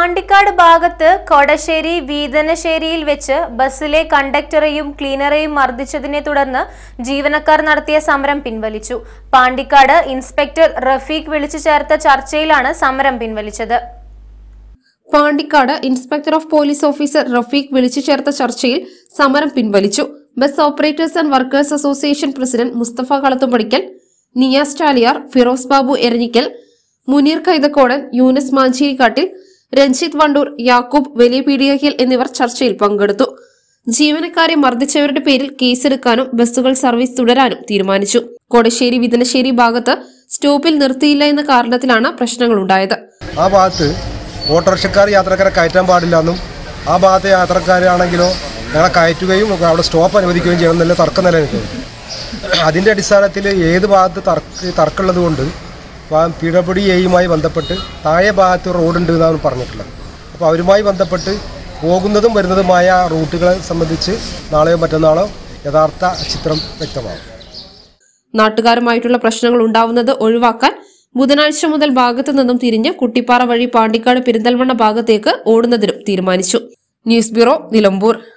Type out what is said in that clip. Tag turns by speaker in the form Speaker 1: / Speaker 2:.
Speaker 1: പാണ്ടിക്കാട് ഭാഗത്ത് കൊടശ്ശേരി വീതനശ്ശേരിയിൽ വെച്ച് ബസ്സിലെ കണ്ടക്ടറെയും ക്ലീനറെയും മർദ്ദിച്ചതിനെ തുടർന്ന് ജീവനക്കാർ നടത്തിയ സമരം പിൻവലിച്ചു പാണ്ടിക്കാട് ഇൻസ്പെക്ടർ റഫീഖ് വിളിച്ചു ചേർത്ത ചർച്ചയിലാണ് സമരം പിൻവലിച്ചത്
Speaker 2: Pandikkad inspector of police officer Rafeeq വിളിച്ചു ചേർത്ത ചർച്ചയിൽ സമരം പിൻവലിച്ചു bus operators and workers association president Musthafa Kalathupadikkal Niyas Chaliyar Firoz Babu Eranhikkal Muneer Kaithakkodan Younus Mancherikkattil Ranjith Wandoor Yakub വലിയ പീഡിയഹിൽ എന്നിവർ ചർച്ചയിൽ പങ്കെടുത്തു ജീവനക്കാരെ മർദ്ദിച്ചവരുടെ പേരിൽ കേസെടുക്കാനും ബസ്സുകൾ സർവീസ് തുടരാനും തീരുമാനിച്ചു കോടശ്ശേരി വിതനശ്ശേരി ഭാഗത്ത് സ്റ്റോപ്പിൽ നിർത്തിയില്ല എന്ന കാരണത്തിലാണ് പ്രശ്നങ്ങളുണ്ടായത്
Speaker 3: ആ ഭാഗത്ത് ഓട്ടോറിക്ഷക്കാർ യാത്രക്കാരെ കയറ്റാൻ പാടില്ല എന്നും ആ ഭാഗത്തെ യാത്രക്കാരാണെങ്കിലോ ഞങ്ങളെ കയറ്റുകയും അവിടെ സ്റ്റോപ്പ് അനുവദിക്കുകയും ചെയ്യണം എന്നുള്ള തർക്കം നിലനിൽക്കുന്നു അതിൻ്റെ അടിസ്ഥാനത്തിൽ ഏത് ഭാഗത്ത് തർക്ക് തർക്കമുള്ളത് കൊണ്ട് പി ഡബ്ല്യു ഡി എയുമായി ബന്ധപ്പെട്ട് താഴെ ഭാഗത്ത് റോഡുണ്ട് എന്നാണ് പറഞ്ഞിട്ടുള്ളത് അപ്പോൾ അവരുമായി ബന്ധപ്പെട്ട് പോകുന്നതും വരുന്നതുമായ റൂട്ടുകളെ സംബന്ധിച്ച് നാളെയോ മറ്റന്നാളോ യഥാർത്ഥ ചിത്രം വ്യക്തമാകും
Speaker 2: നാട്ടുകാരുമായിട്ടുള്ള പ്രശ്നങ്ങൾ ഉണ്ടാവുന്നത് ഒഴിവാക്കാൻ ബുധനാഴ്ച മുതൽ ഭാഗത്തു നിന്നും തിരിഞ്ഞ് കുട്ടിപ്പാറ വഴി പാണ്ടിക്കാട് പെരിന്തൽമണ്ണ ഭാഗത്തേക്ക് ഓടുന്നതിനും തീരുമാനിച്ചു ന്യൂസ് ബ്യൂറോ നിലമ്പൂർ